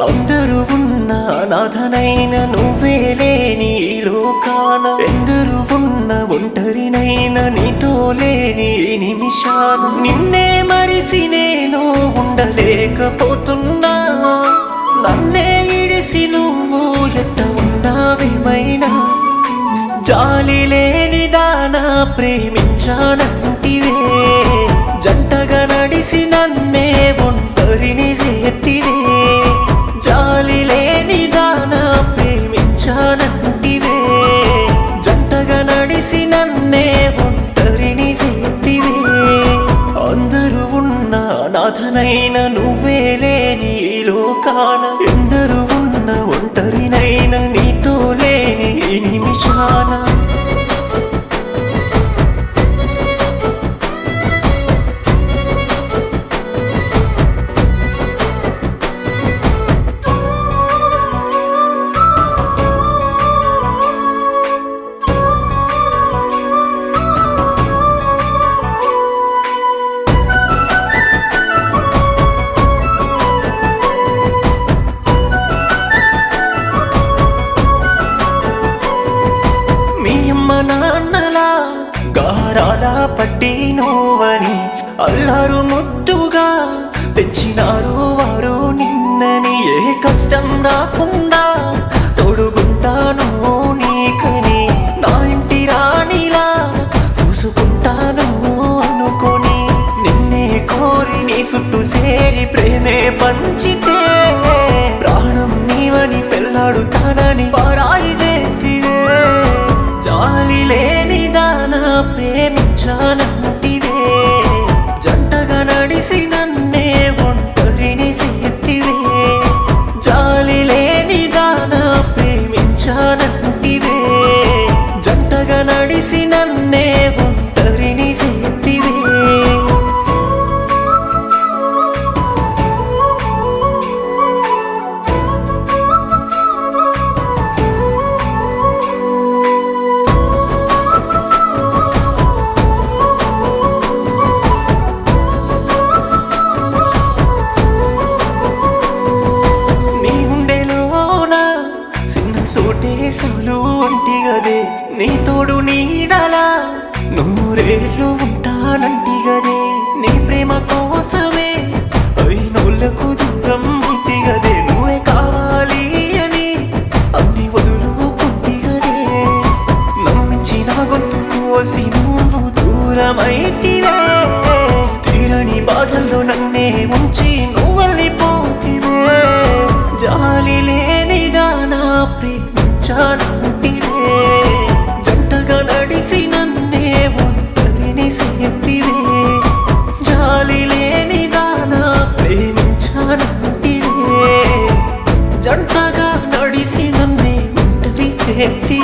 అందరూ ఉన్న అనాథనైన నువ్వే లేని ఈ లోకాన ఎందరు ఉన్న ఒంటరినైన నీతో లేని ఈ నిమిషాన నిన్నే మరిసి నేను ఉండలేకపోతున్నా నన్నే ఇడిసి నువ్వు ఎట్ట ఉన్నావేమైనా జాలి లేని దానా ప్రేమించానంటివే జంటగా నడిసి నన్నే ఒంటరిని చేతివే జాలి లేని దానా ప్రేమించానంటివే జంటగా నడిసి నన్నే ఒంటరిని చేతివే అందరూ ఉన్న అనాథనైన నువ్వే లేని ఈ లోకాన ఎందరు ఉన్న ఒంటరినైన నీతో లేని ఈ నిమిషాన మీ అమ్మ నాన్నలా గారాల పట్టి నువ్వని అల్లారు ముద్దుగా తెచ్చినారు వారు నిన్నని ఏ కష్టం రాకుండా తోడుకుంటాను నీకని నా ఇంటి రాణిలా చూసుకుంటాను అనుకొని నిన్నే కోరి నీ చుట్టూ సేరి ప్రేమే పంచితే ప్రాణం నీవని పెళ్ళాడుతానని పరాయి చేతివే జాలి లేని దానా ప్రేమించానంటివే జంటగా నడిసి నన్నే ఒంటరిని చేతివే జాలి లేని దానా ప్రేమించానంటివే జంటగా నడిసి నన్నే ఒంటరిని చేతివే నీ ఉండేలోన చిన్న సోటేసాలు ఒంటి గదే నీ తోడు నీడలా నూరేళ్ళు ఉంటానంటి గదే నీ ప్రేమ కోసమే అయినోళ్ళకు దూరం ఉంటి గదే నువ్వే కావాలి అని అన్ని వదులుకుంటి గదే నమ్మించి నా గొంతు కోసి నువ్వు దూరమైతివే తీరని బాధల్లో నన్నే ఉంచి నువ్వు వెళ్ళిపోతివే జాలి లేని దానా ప్రేమించానంటివే జంటగా నడిసి నన్నే ఒంటరిని సేతివే జాలి లేని దానా ప్రేమించానంటివే జంటగా నడిసి నన్నే ఒంటరి చేతి